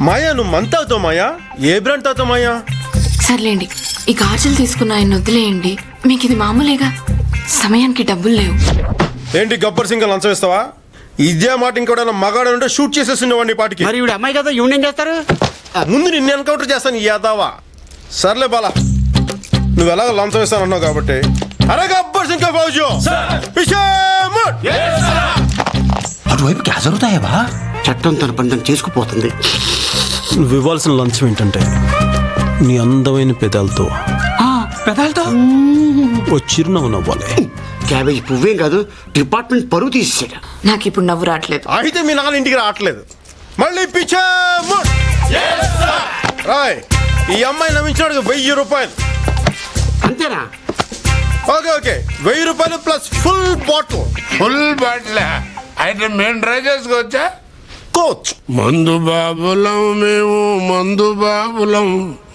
మాయా నువ్వు మంత్ అవుతావు మాయా ఏ బ్రాండ్ తాగుతావు మాయా సర్లేండి ఈ గాజులు తీసుకున్న ఆయన వదిలేయండి మీకు ఇది మామూలేగా సమయానికి డబ్బులు లేవు ఏంటి గబ్బర్ సింగ్ లంచం ఇస్తావా ఇదే మాట ఇంకోటి మగాడు ఉంటే షూట్ చేసేసిండేవాడిని ఈ పాటికి మరి ఈవిడ అమ్మాయి కదా ఈవిడ ఏం చేస్తారు ముందు నిన్ను ఎన్కౌంటర్ చేస్తాను ఈ యాదావా సర్లే బాలా నువ్వు ఎలాగ లంచం ఇస్తాను అన్నావు కాబట్టి అరే గబ్బర్ సింగ్ కా ఫౌజు ఇషాముట్ అటువైపు క్యా జరుగుతాయా బా చట్టం తన పని తను చేసుకుపోతుంది నువ్వు ఇవ్వాల్సిన లంచం ఏంటంటే నీ అందమైన పెదాలతో పెదాలతో ఓ చిరునవ్వు నవ్వాలి క్యాబేజ్ పువ్వేం కాదు డిపార్ట్మెంట్ పరువు తీసేసాడు నాకు ఇప్పుడు నవ్వు రావట్లేదు అయితే మీ నాన్న ఇంటికి రావట్లేదు మళ్ళీ పిచ్చాముట్ రాయ్ ఈ అమ్మాయి నమ్మించినాడు వెయ్యి రూపాయలు అంతేనా ఓకే ఓకే వెయ్యి రూపాయలు plus full bottle full bottle అయితే మేము ట్రై చేసుకోవచ్చా కోచ్ మందు బాబులం మేము మందు బాబులం